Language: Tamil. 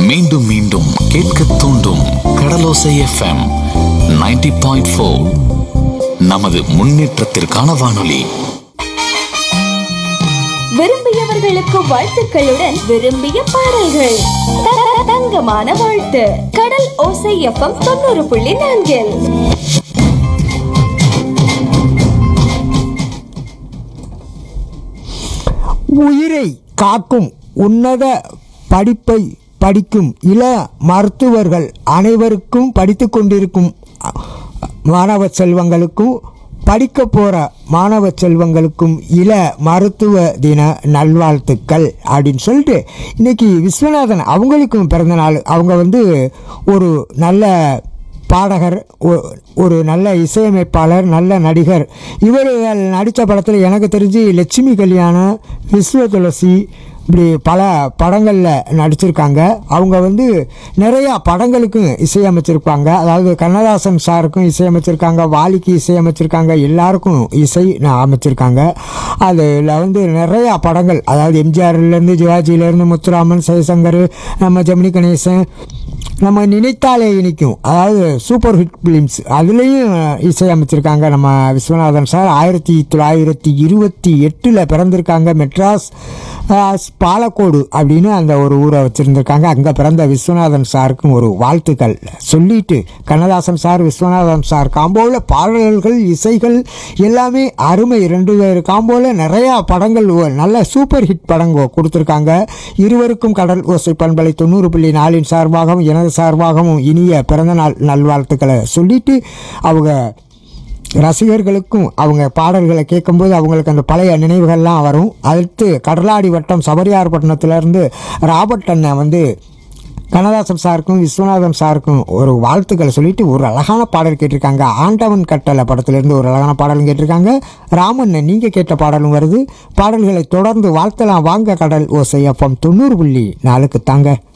மீண்டும் மீண்டும் கேட்க தூண்டும் கடலோசை எஃப்எம் 90.4 பாயிண்ட் நமது முன்னேற்றத்திற்கான வானொலி விரும்பியவர்களுக்கு வாழ்த்துக்களுடன் விரும்பிய பாடல்கள் த- த- தங்கமான வாழ்த்து கடல் ஓசை எஃப்எம் தொண்ணூறு புள்ளி நான்கில் உயிரை காக்கும் உன்னத படிப்பை படிக்கும் இள மருத்துவர்கள் அனைவருக்கும் படித்து கொண்டிருக்கும் அ, மாணவ செல்வங்களுக்கும் படிக்க போகிற மாணவ செல்வங்களுக்கும் இள மருத்துவ தின நல்வாழ்த்துக்கள் அப்படின்னு சொல்லிட்டு இன்னைக்கு விஸ்வநாதன் அவங்களுக்கும் பிறந்த நாள் அவங்க வந்து ஒரு நல்ல பாடகர் ஒ- ஒரு நல்ல இசையமைப்பாளர் நல்ல நடிகர் இவர்கள் நடித்த படத்தில் எனக்கு தெரிஞ்சு லட்சுமி கல்யாணம் விஸ்வ துளசி இப்படி பல படங்களில் நடிச்சிருக்காங்க அவங்க வந்து நிறையா படங்களுக்கும் இசையமைச்சிருப்பாங்க அதாவது கண்ணதாசன் சாருக்கும் இசையமைச்சிருக்காங்க வாலிக்கு இசையமைச்சிருக்காங்க எல்லாருக்கும் இசை ந- அமைச்சிருக்காங்க அதில் வந்து நிறையா படங்கள் அதாவது எம்ஜிஆர்லேருந்து சிவாஜியிலேருந்து முத்துராமன் சிவசங்கர் நம்ம ஜெமினி கணேசன் நம்ம நினைத்தாலே இனிக்கும் அதாவது சூப்பர் ஹிட் ஃபிலிம்ஸ் அதுலேயும் இசையமைச்சிருக்காங்க நம்ம விஸ்வநாதன் சார் ஆயிரத்தி தொள்ளாயிரத்தி இருபத்தி எட்டில் பிறந்திருக்காங்க மெட்ராஸ் ஆஹ், பாலக்கோடு அப்படின்னு அந்த ஒரு ஊரை வச்சுருந்துருக்காங்க அங்கே பிறந்த விஸ்வநாதன் சாருக்கும் ஒரு வாழ்த்துக்கள் சொல்லிட்டு கண்ணதாசன் சார் விஸ்வநாதன் சார் காம்போவில் பாடல்கள் இசைகள் எல்லாமே அருமை ரெண்டு பேர் காம்போவில் நிறையா படங்கள் ஒ- நல்ல சூப்பர் ஹிட் படங்க கொடுத்துருக்காங்க இருவருக்கும் கடல் ஓசை பண்பலை தொண்ணூறு புள்ளி நாலின் சார்பாகவும் எனது சார்பாகவும் இனிய பிறந்தநாள் நல்வாழ்த்துக்களை சொல்லிட்டு அவங்க ரசிகர்களுக்கும் அவங்க பாடல்களை கேட்கும்போது அவங்களுக்கு அந்த பழைய நினைவுகள்லாம் வரும் அடுத்து கடலாடி வட்டம் சபரியார்பட்டினத்திலேருந்து ராபர்ட் அண்ணன் வந்து கண்ணதாசன் சாருக்கும் விஸ்வநாதன் சாருக்கும் ஒரு வாழ்த்துக்களை சொல்லிட்டு ஒரு அழகான பாடல் கேட்டிருக்காங்க ஆண்டவன் கட்டளை படத்திலிருந்து ஒரு அழகான பாடலும் கேட்டிருக்காங்க ராமன் நீங்கள் கேட்ட பாடலும் வருது பாடல்களை தொடர்ந்து வாழ்த்தலாம் வாங்க கடல் ஓசை அப்பம் தொண்ணூறு புள்ளி நாலுக்கு தாங்க